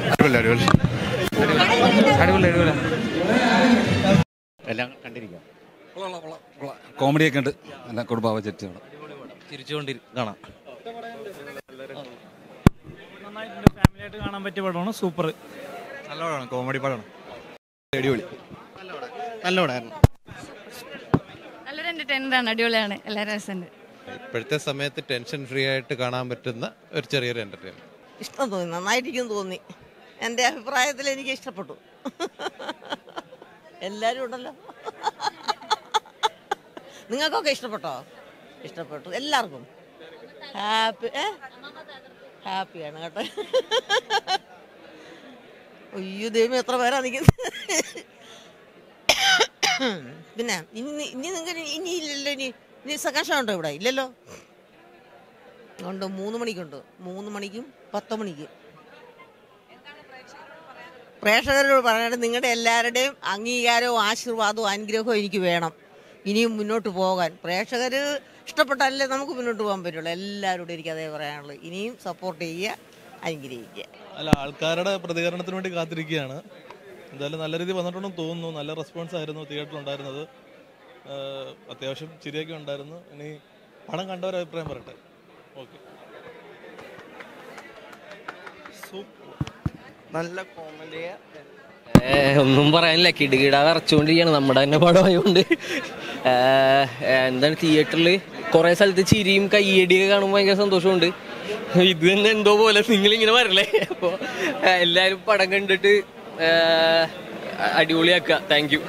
അടിപൊളി അടിപൊളി അടിപൊളി അടിപൊളി എല്ലാം കണ്ടിരിക്കാം കോമഡി ഒക്കെ ഉണ്ട് നല്ല കുടുംബാവ ചെറ്റിയാണ് ചിരിച്ചുകൊണ്ടിരി കാണാം നന്നായിട്ടുണ്ട് ഫാമിലിയായിട്ട് കാണാൻ പറ്റിയ പടമാണ് സൂപ്പർ നല്ല പടമാണ് കോമഡി പടമാണ് അടിപൊളി നല്ല പടമായിരുന്നു നല്ലൊരു എന്റർടൈനർ ആണ് അടിപൊളിയാണ് എല്ലാവരും രസമുണ്ട് ഇപ്പോഴത്തെ സമയത്ത് ടെൻഷൻ ഫ്രീ ആയിട്ട് കാണാൻ പറ്റുന്ന ഒരു ചെറിയൊരു എന്റർടൈൻമെന്റ് ഇഷ്ടം തോന്നി നന്നായിരിക്കും തോന്നി എൻ്റെ അഭിപ്രായത്തിൽ എനിക്ക് ഇഷ്ടപ്പെട്ടു എല്ലാവരും ഉണ്ടല്ലോ നിങ്ങൾക്കൊക്കെ ഇഷ്ടപ്പെട്ടോ ഇഷ്ടപ്പെട്ടു എല്ലാവർക്കും ഹാപ്പി ഏ ഹാപ്പിയാണ് കേട്ടോ അയ്യോ ദൈവം എത്ര പേരാ നിൽക്കുന്നത് പിന്നെ ഇനി നി- ഇനി നിങ്ങൾക്ക് ഇനി ഇല്ലല്ലോ ഇനി ഇനി സകാശം ഉണ്ടോ ഇവിടെ ഇല്ലല്ലോ ഉണ്ട് മൂന്ന് മണിക്കുണ്ട് മൂന്ന് മണിക്കും പത്ത് മണിക്കും പ്രേക്ഷകരോട് പറയണത് നിങ്ങളുടെ എല്ലാവരുടെയും അംഗീകാരവും ആശീർവാദവും അനുഗ്രഹവും എനിക്ക് വേണം ഇനിയും മുന്നോട്ട് പോകാൻ പ്രേക്ഷകർ ഇഷ്ടപ്പെട്ടാലേ നമുക്ക് മുന്നോട്ട് പോകാൻ പറ്റുള്ളൂ എല്ലാവരോടും എനിക്ക് അതേ പറയാനുള്ളൂ ഇനിയും സപ്പോർട്ട് ചെയ്യുക അനുഗ്രഹിക്കുക അല്ല ആൾക്കാരുടെ പ്രതികരണത്തിന് വേണ്ടി കാത്തിരിക്കുകയാണ് എന്തായാലും നല്ല രീതിയിൽ വന്നിട്ടുണ്ടെന്ന് തോന്നുന്നു നല്ല റെസ്പോൺസ് ആയിരുന്നു തിയേറ്ററിൽ ഉണ്ടായിരുന്നത് ആഹ് അത്യാവശ്യം ചിരിയൊക്കെ ഉണ്ടായിരുന്നു ഇനി പണം കണ്ടവർ അഭിപ്രായം പറയട്ടെ ഓക്കെ നല്ല കോമഡിയ ഒന്നും പറയാനില്ല കിടുകിട വിറച്ചുകൊണ്ടിരിക്കുകയാണ് നമ്മുടെ തന്നെ പടമായതുകൊണ്ട് ഏഹ്, എന്താണ് തിയേറ്ററിൽ കുറെ സ്ഥലത്ത് ചിരിയും കയ്യടിയൊക്കെ കാണുമ്പോൾ ഭയങ്കര സന്തോഷമുണ്ട് ഇത് തന്നെ എന്തോ പോലെ നിങ്ങളിങ്ങനെ വരല്ലേ അപ്പോൾ എല്ലാവരും പടം കണ്ടിട്ട് ഏഹ്, അടിപൊളിയാക്കുക താങ്ക് യു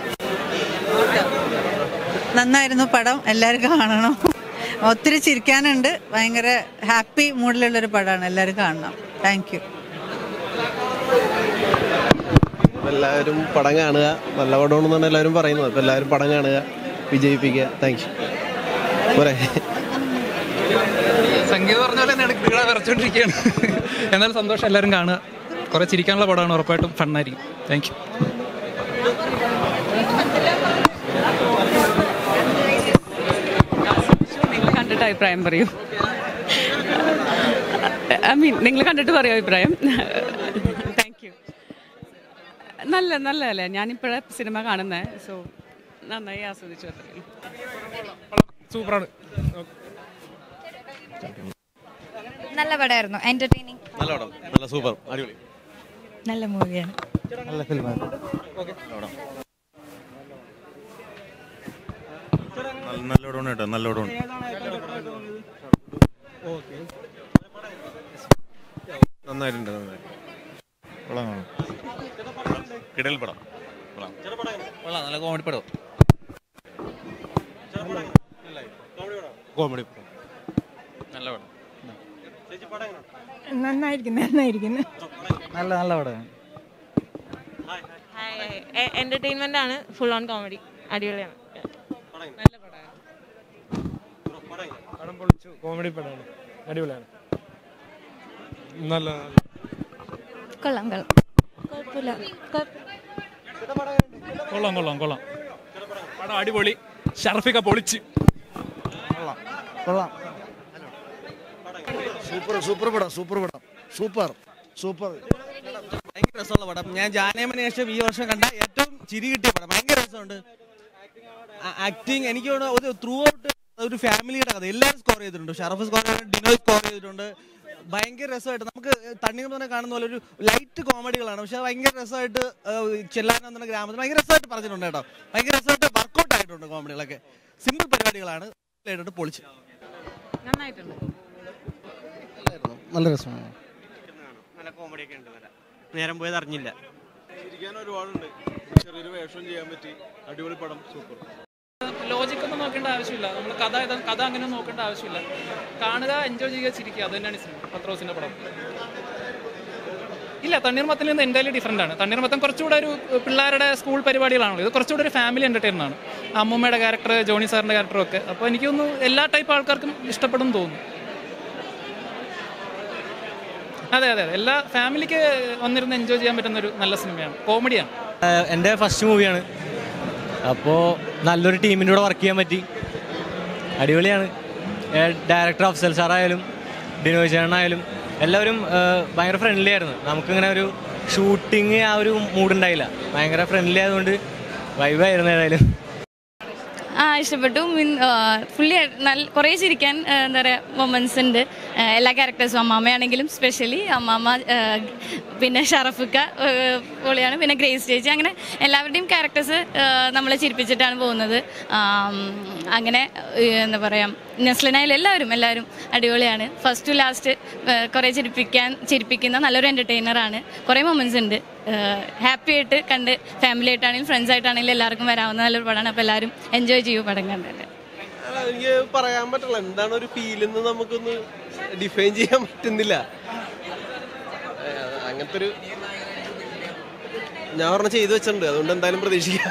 നന്നായിരുന്നു പടം എല്ലാവരും കാണണം ഒത്തിരി ചിരിക്കാനുണ്ട് ഭയങ്കര ഹാപ്പി മൂഡിലുള്ളൊരു പടമാണ് എല്ലാവരും കാണണം താങ്ക് യു എല്ലാവരും പടം കാണുക നല്ല പടമാണെന്നാണ് എല്ലാവരും പറയുന്നത് അപ്പോൾ എല്ലാവരും പടം കാണുക വിജയിപ്പിക്കുക താങ്ക് യു പോരെ സംഗീതം പറഞ്ഞ പോലെ നെടുക്കിട വിറച്ചോണ്ടിരിക്കുകയാണ് എന്നാലും സന്തോഷം എല്ലാവരും കാണുക കുറെ ചിരിക്കാനുള്ള പടമാണ് ഉറപ്പായിട്ടും ഫണ്ണായിരിക്കും താങ്ക് യു നിങ്ങൾ കണ്ടിട്ട് അഭിപ്രായം പറയൂ ഐ മീൻ നിങ്ങൾ കണ്ടിട്ട് പറയൂ അഭിപ്രായം താങ്ക് യു നല്ല നല്ലതല്ലേ ഞാനിപ്പോഴേ സിനിമ കാണുന്നത് സോ നന്നായി ആസ്വദിച്ചു അത്രയും സൂപ്പറാണ് നല്ല പടമായിരുന്നു എന്റർടൈനിങ് നല്ല പടം നല്ല സൂപ്പർ അടിപൊളി നല്ല മൂവിയാണ് നല്ല ഫിലിമാണ് നല്ല പടമാണ് കേട്ടോ നല്ല പടമാണ് നന്നായിട്ടുണ്ട് നന്നായി കിടൽ പടം കൊള്ളാം നല്ല കോമഡി പടം കോമഡി നല്ല പടം നന്നായിരിക്കുന്നു നന്നായിരിക്കുന്നു നല്ല നല്ല പടമാണ് എന്റർടൈൻമെന്റ് ആണ് ഫുൾ ഓൺ കോമഡി അടിപൊളിയാണ് പടം പൊളിച്ചു കോമഡി പടമാണ് അടിപൊളിയാണ് നല്ല കൊള്ളാം കൊള്ളാം കുഴപ്പമില്ല കൊള്ളാം കൊള്ളാം കൊള്ളാം പടം അടിപൊളി ഷർഫിക്ക പൊളിച്ച് കൊള്ളാം സൂപ്പർ സൂപ്പർ പടം സൂപ്പർ പടം സൂപ്പർ സൂപ്പർ ഭയങ്കര രസമുള്ള പടം ഞാൻ ജാനേമന് ശേഷം ഈ വർഷം കണ്ട ഏറ്റവും ചിരി കിട്ടിയ പടം ഭയങ്കര രസമുണ്ട് ആക്ടിങ് എനിക്ക് തോന്നുന്നു ഒരു ത്രൂ ഔട്ട് ഒരു ഫാമിലിയുടെ കഥ എല്ലാവരും സ്കോർ ചെയ്തിട്ടുണ്ട് ഷറഫ് സ്കോർ ചെയ്തിട്ടുണ്ട് ഡിനോയ് സ്കോർ ചെയ്തിട്ടുണ്ട് ഭയങ്കര രസമായിട്ട് നമുക്ക് തണ്ണീർ തന്നെ കാണുന്ന പോലെ ഒരു ലൈറ്റ് കോമഡികളാണ് പക്ഷെ ഭയങ്കര രസമായിട്ട് ചെല്ലാനം എന്ന ഗ്രാമത്തിൽ ഭയങ്കര രസമായിട്ട് പറഞ്ഞിട്ടുണ്ട് കേട്ടോ ഭയങ്കര രസമായിട്ട് വർക്കൗട്ട് ആയിട്ടുണ്ട് കോമഡികളൊക്കെ സിമ്പിൾ പരിപാടികളാണ് ആയിട്ട് പൊളിച്ച് നന്നായിട്ടുണ്ട് നല്ല രസമാണ് നല്ല കോമഡിയൊക്കെ ഉണ്ട് നല്ല നേരം പോയത് അറിഞ്ഞില്ല ചിരിക്കാൻ ഒരുപാടുണ്ട് ചെറിയൊരു വേഷം ചെയ്യാൻ പറ്റി അടിപൊളി പടം സൂപ്പർ ലോജിക് ഒന്നും നോക്കേണ്ട ആവശ്യമില്ല നമ്മൾ കഥ ഏതാ- കഥ അങ്ങനെ നോക്കേണ്ട ആവശ്യമില്ല കാണുക എൻജോയ് ചെയ്യുക ചിരിക്കുക അത് തന്നെയാണ് ഈ സിനിമ പത്രോസിന്റെ പടം ഇല്ല തണ്ണീർമത്തിൽ നിന്ന് എന്തായാലും ഡിഫറെൻ്റ് ആണ് തണ്ണീർമത്തം കുറച്ചുകൂടെ ഒരു പിള്ളേരുടെ സ്കൂൾ പരിപാടികളാണല്ലോ ഇത് കുറച്ചുകൂടെ ഒരു ഫാമിലി എൻ്റർടൈനർ ആണ് അമ്മൂമ്മയുടെ ക്യാരക്ടർ ജോണി സാറിൻ്റെ ക്യാരക്ടറും ഒക്കെ അപ്പോൾ എനിക്ക് തോന്നുന്നു എല്ലാ ടൈപ്പ് ആൾക്കാർക്കും ഇഷ്ടപ്പെടും തോന്നുന്നു അതെ അതെ അതെ എല്ലാ ഫാമിലിക്ക് വന്നിരുന്ന് എൻജോയ് ചെയ്യാൻ പറ്റുന്ന ഒരു നല്ല സിനിമയാണ് കോമഡിയാണ് എൻ്റെ ഫസ്റ്റ് മൂവിയാണ് അപ്പോൾ നല്ലൊരു ടീമിൻ്റെ കൂടെ വർക്ക് ചെയ്യാൻ പറ്റി അടിപൊളിയാണ് ഡയറക്ടർ അഫ്സൽ സാറായാലും ഡിനോയ് ചേട്ടനായാലും എല്ലാവരും ആ, ഭയങ്കര ഫ്രണ്ട്ലി ആയിരുന്നു നമുക്കിങ്ങനെ ഒരു ഷൂട്ടിങ് ആ ഒരു മൂഡ് ഉണ്ടായില്ല ഭയങ്കര ഫ്രണ്ട്ലി ആയതുകൊണ്ട് വൈബായിരുന്നു ഏതായാലും ആ ഇഷ്ടപ്പെട്ടു മീൻ ഫുള്ളി നല്ല കുറേ ചിരിക്കാൻ ആ, എന്താ പറയുക മൊമെൻറ്റ്സ് ഉണ്ട് ആ, എല്ലാ ക്യാരക്ടേഴ്സും അമ്മാമ്മയാണെങ്കിലും സ്പെഷ്യലി അമ്മാമ്മ ആ, പിന്നെ ഷറഫുക്ക ആ, പൊളിയാണ് പിന്നെ ഗ്രേസ് ചേച്ചി അങ്ങനെ എല്ലാവരുടെയും ക്യാരക്ടേഴ്സ് നമ്മളെ ചിരിപ്പിച്ചിട്ടാണ് പോകുന്നത് ആം, അങ്ങനെ ഏ, എന്താ പറയുക നെസ്ലിനായാലും എല്ലാവരും എല്ലാവരും അടിപൊളിയാണ് ഫസ്റ്റ് ടു ലാസ്റ്റ് കുറേ ചിരിപ്പിക്കാൻ ചിരിപ്പിക്കുന്ന നല്ലൊരു എൻ്റർടൈനറാണ് കുറേ മൊമെൻറ്റ്സ് ഉണ്ട് ഹാപ്പി ആയിട്ട് കണ്ട് ഫാമിലി ആയിട്ടാണെങ്കിലും ഫ്രണ്ട്സ് ആയിട്ടാണെങ്കിലും എല്ലാവർക്കും വരാവുന്ന നല്ലൊരു പടമാണ് അപ്പോൾ എല്ലാവരും എൻജോയ് ചെയ്യൂ പടം കണ്ടിട്ട് ആ, എനിക്ക് പറയാൻ പറ്റില്ല എന്താണ് ഒരു ഫീൽ എന്ന് നമുക്കൊന്ന് ഡിഫൈൻ ചെയ്യാൻ പറ്റുന്നില്ല ഏ, അങ്ങനത്തെ ഒരു ഞാൻ പറഞ്ഞ ചെയ്തു വെച്ചിട്ടുണ്ട് അതുകൊണ്ട് എന്തായാലും പ്രതീക്ഷിക്കാം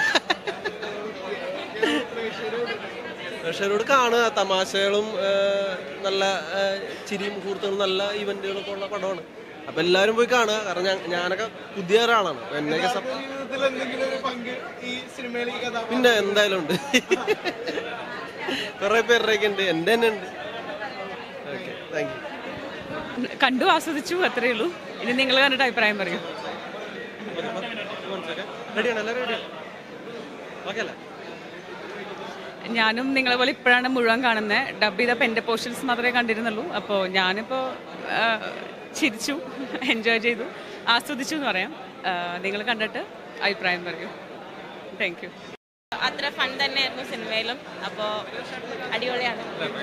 പ്രേക്ഷകരോട് കാണുക തമാശകളും ഏ, നല്ല ഏ, ചിരിയും മുഹൂർത്തങ്ങളും നല്ല ഇവന്റുകളൊക്കെ ഉള്ള പടമാണ് അപ്പൊ എല്ലാവരും പോയി കാണുക കാരണം ഞാൻ- ഞാനൊക്കെ പുതിയ ഒരാളാണ് അപ്പൊ എന്നെയൊക്കെ സപ്പ- പിന്നെ എന്തായാലും ഉണ്ട് കുറെ പേരുടെയൊക്കെ ഉണ്ട് എൻ്റെ തന്നെ ഉണ്ട് ഓക്കെ താങ്ക് യു കണ്ടു ആസ്വദിച്ചു അത്രയേ ഉള്ളൂ ഇനി നിങ്ങൾ കണ്ടിട്ട് അഭിപ്രായം പറയൂ റെഡിയാണ് എല്ലാവരും റെഡിയാണ് ഓക്കെ അല്ലേ ഞാനും നിങ്ങളെ പോലെ ഇപ്പോഴാണ് മുഴുവൻ കാണുന്നത് ഡബ് ചെയ്തപ്പോൾ എൻ്റെ പോർഷൻസ് മാത്രമേ കണ്ടിരുന്നുള്ളൂ അപ്പോൾ ഞാനിപ്പോൾ ചിരിച്ചു എൻജോയ് ചെയ്തു ആസ്വദിച്ചു എന്ന് പറയാം നിങ്ങൾ കണ്ടിട്ട് അഭിപ്രായം പറയൂ താങ്ക് യു അത്ര ഫൺ തന്നെയായിരുന്നു സിനിമയിലും അപ്പോൾ അടിപൊളിയാണ്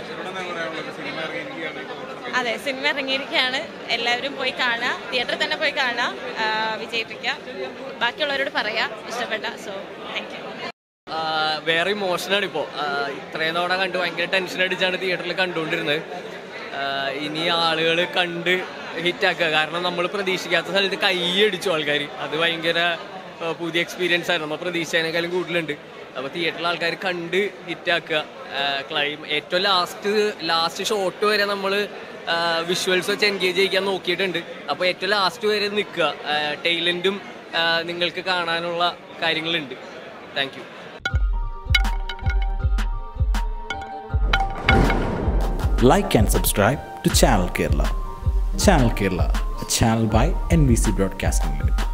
അതെ സിനിമ ഇറങ്ങിയിരിക്കുകയാണ് എല്ലാവരും പോയി കാണുക തിയേറ്ററിൽ തന്നെ പോയി കാണുക ആ, വിജയിപ്പിക്കുക ബാക്കിയുള്ളവരോട് പറയാം ഇഷ്ടപ്പെട്ട സോ താങ്ക് യു ആ, വേറെ ഇമോഷനാണ് ഇപ്പോൾ ഇത്രയും തവണ കണ്ട് ഭയങ്കര ടെൻഷൻ അടിച്ചാണ് തിയേറ്ററിൽ കണ്ടുകൊണ്ടിരുന്നത് ആ, ഇനി ആളുകൾ കണ്ട് ഹിറ്റാക്കുക കാരണം നമ്മൾ പ്രതീക്ഷിക്കാത്ത സ്ഥലത്ത് കൈയടിച്ചു ആൾക്കാർ അത് ഭയങ്കര ആ, പുതിയ എക്സ്പീരിയൻസ് ആയിരുന്നു നമ്മൾ പ്രതീക്ഷിച്ചതിനേക്കാളും കൂടുതലുണ്ട് അപ്പോൾ തിയേറ്ററിൽ ആൾക്കാർ കണ്ട് ഹിറ്റാക്കുക ക്ലൈം ഏറ്റവും ലാസ്റ്റ് ലാസ്റ്റ് ഷോട്ട് വരെ നമ്മൾ വിഷ്വൽസ് വെച്ച് എൻഗേജ് ചെയ്യിക്കാൻ നോക്കിയിട്ടുണ്ട് അപ്പോൾ ഏറ്റവും ലാസ്റ്റ് വരെ നിൽക്കുക ടൈലൻറ്റും നിങ്ങൾക്ക് കാണാനുള്ള കാര്യങ്ങളുണ്ട് thank you like and subscribe to Channel Kerala. Channel Kerala, a channel by NBC Broadcasting Limited.